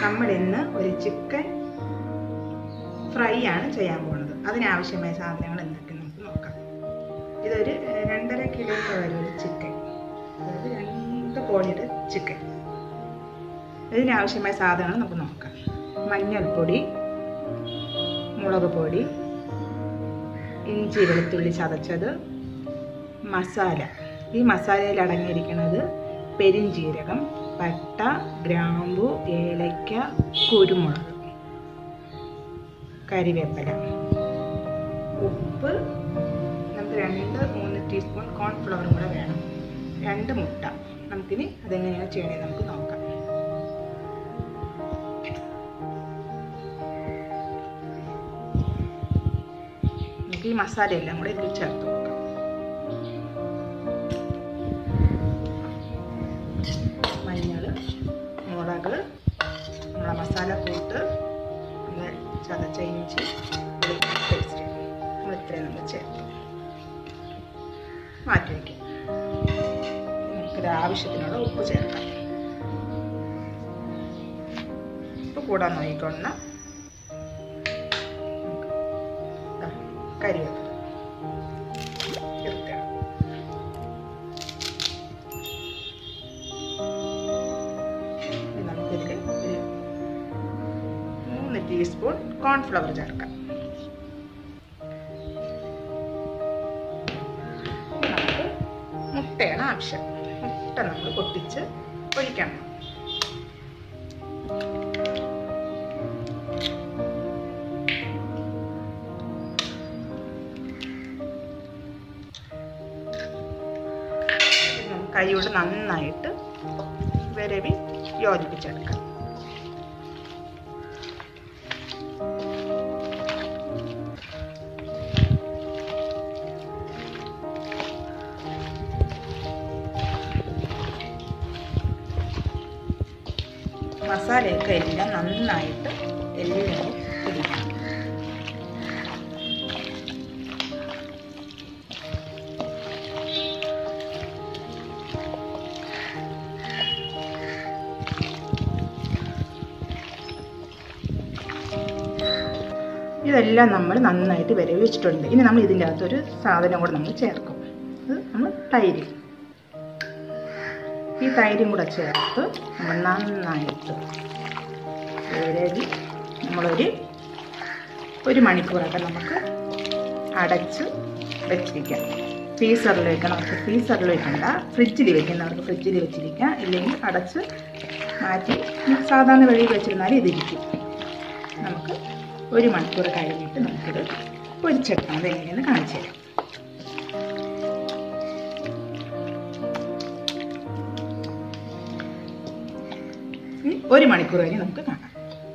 നമ്മൾ ഇന്ന് ഒരു ചിക്കൻ ഫ്രൈ ആണ് ചെയ്യാൻ പോകുന്നത് അതിനാവശ്യമായ സാധനങ്ങൾ എന്തൊക്കെ നമുക്ക് നോക്കാം ഇതൊരു ഏഹ്, രണ്ടര കിലോയൊക്കെ വരും ഒരു ചിക്കൻ അതായത് രണ്ട് കോഴിയുടെ ചിക്കൻ ഇതിനാവശ്യമായ സാധനങ്ങൾ നമുക്ക് നോക്കാം മഞ്ഞൾപ്പൊടി മുളക് പൊടി ഇഞ്ചി വെളുത്തുള്ളി ചതച്ചത് മസാല ഈ മസാലയിൽ അടങ്ങിയിരിക്കുന്നത് പെരിഞ്ജീരകം പട്ട ഗ്രാമ്പു ഏലയ്ക്ക കുരുമുളക് കരിവേപ്പില ഉപ്പ് നമുക്ക് രണ്ട് മൂന്ന് ടീസ്പൂൺ കോൺഫ്ലവറും കൂടെ വേണം രണ്ട് മുട്ട നമുക്കിനി അതെങ്ങനെയാണ് ചെയ്യണത് നമുക്ക് നോക്കാം നമുക്ക് ഈ മസാല എല്ലാം കൂടെ ഇതിൽ ചേർത്ത് കൊടുക്കാം മഞ്ഞൾ മുളക് നമ്മളെ മസാല കൂട്ട് പിന്നെ ചതച്ച ഇഞ്ചി വെളുത്തുള്ളി പേസ്റ്റ് നമ്മൾ ഇത്രയും നമ്മൾ ചേർത്ത് മാറ്റി വയ്ക്കും നമുക്കിത് ആവശ്യത്തിനുള്ള ഉപ്പ് ചേർക്കാം ഉപ്പ് കൂടാൻ നോക്കിക്കൊണ്ട കരിവേപ്പില ചേർക്കുക ഇനി നമുക്കിതിൽ ഒരു മൂന്ന് ടീസ്പൂൺ കോൺഫ്ലവർ ചേർക്കാം ഇനി നമുക്ക് മുട്ടയാണ് ആവശ്യം മുട്ട നമ്മൾ പൊട്ടിച്ച് ഒഴിക്കണം ഇത് നമുക്ക് കൈയോട് നന്നായിട്ട് വിരവി യോജിപ്പിച്ചെടുക്കാം മസാലയൊക്കെ എല്ലാം നന്നായിട്ട് എല്ലാം പിടിക്കണം ഇതെല്ലാം നമ്മൾ നന്നായിട്ട് വിരവി വെച്ചിട്ടുണ്ട് ഇനി നമ്മൾ ഇതിൻ്റെ അകത്തൊരു സാധനം കൂടെ നമ്മൾ ചേർക്കും അത് നമ്മൾ തൈര് ഈ തൈരും കൂടെ ചേർത്ത് നമ്മൾ നന്നായിട്ട് വിരവി നമ്മളൊരു ഒരു മണിക്കൂറൊക്കെ നമുക്ക് അടച്ച് വെച്ചിരിക്കാം ഫ്രീസറിൽ വെക്കണം നമുക്ക് ഫ്രീസറിൽ വെക്കണ്ട ഫ്രിഡ്ജിൽ വെക്കുന്നവർക്ക് ഫ്രിഡ്ജിൽ വെച്ചിരിക്കാം ഇല്ലെങ്കിൽ അടച്ച് മാറ്റി സാധാരണ വെളിയിൽ വെച്ചിരുന്നാലും ഇതിരിക്കും നമുക്ക് ഒരു മണിക്കൂർ കഴിഞ്ഞിട്ട് നമുക്കിത് പൊരിച്ചെടുക്കാം അതെങ്ങനെയെന്ന് കാണിച്ചു തരാം ഇനി ഒരു മണിക്കൂർ കഴിഞ്ഞ് നമുക്ക് കാണാം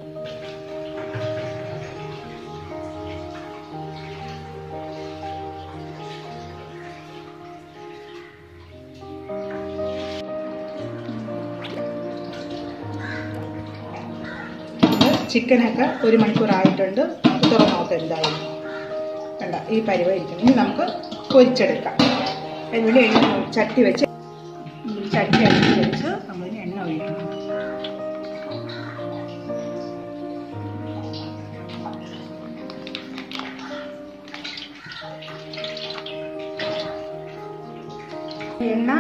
ചിക്കനൊക്കെ ഒരു മണിക്കൂർ ആയിട്ടുണ്ട് നമുക്ക് തുറന്നു നോക്കാം എന്തായാലും വേണ്ട ഈ പരിവായിരിക്കും ഇനി നമുക്ക് പൊരിച്ചെടുക്കാം അതിനുവേണ്ടി എണ്ണ ചട്ടി വെച്ച് ഈ ചട്ടി അടുത്ത് വെച്ച് നമ്മളിന് എണ്ണ ഒഴിക്കണം എണ്ണ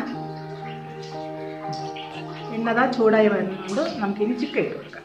എണ്ണതാ ചൂടായി വരുന്നുണ്ട് നമുക്കിനി ചിക്കൻ ഇട്ട് കൊടുക്കാം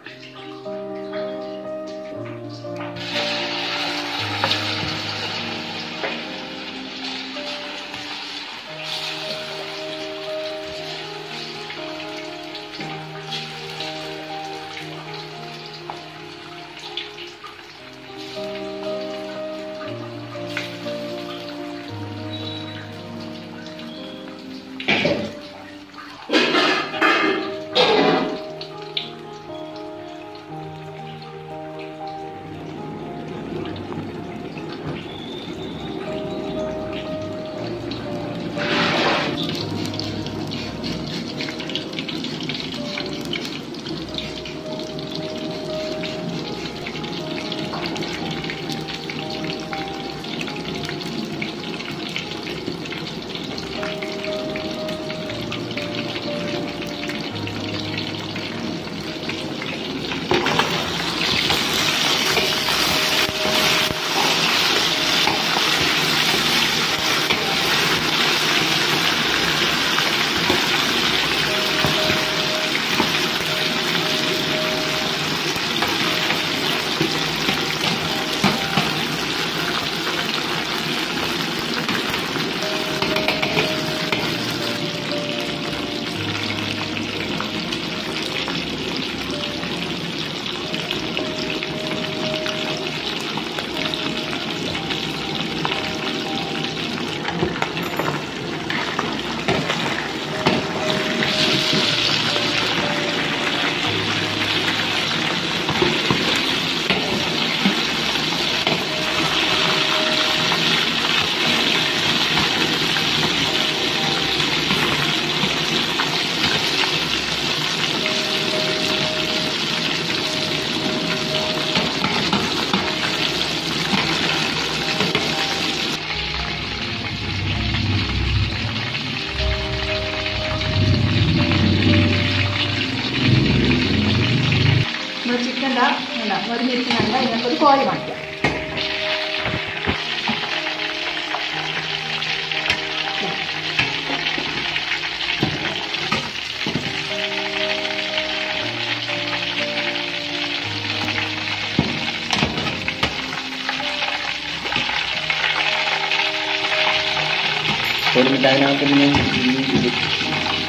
എന്താ മുരിഞ്ഞിരിക്കുന്നുണ്ട് ഇതിനൊക്കെ ഒരു കോരി മാറ്റാം കൊടുത്തിട്ട് അതിനകത്ത് പിന്നെ ഈ ഇത്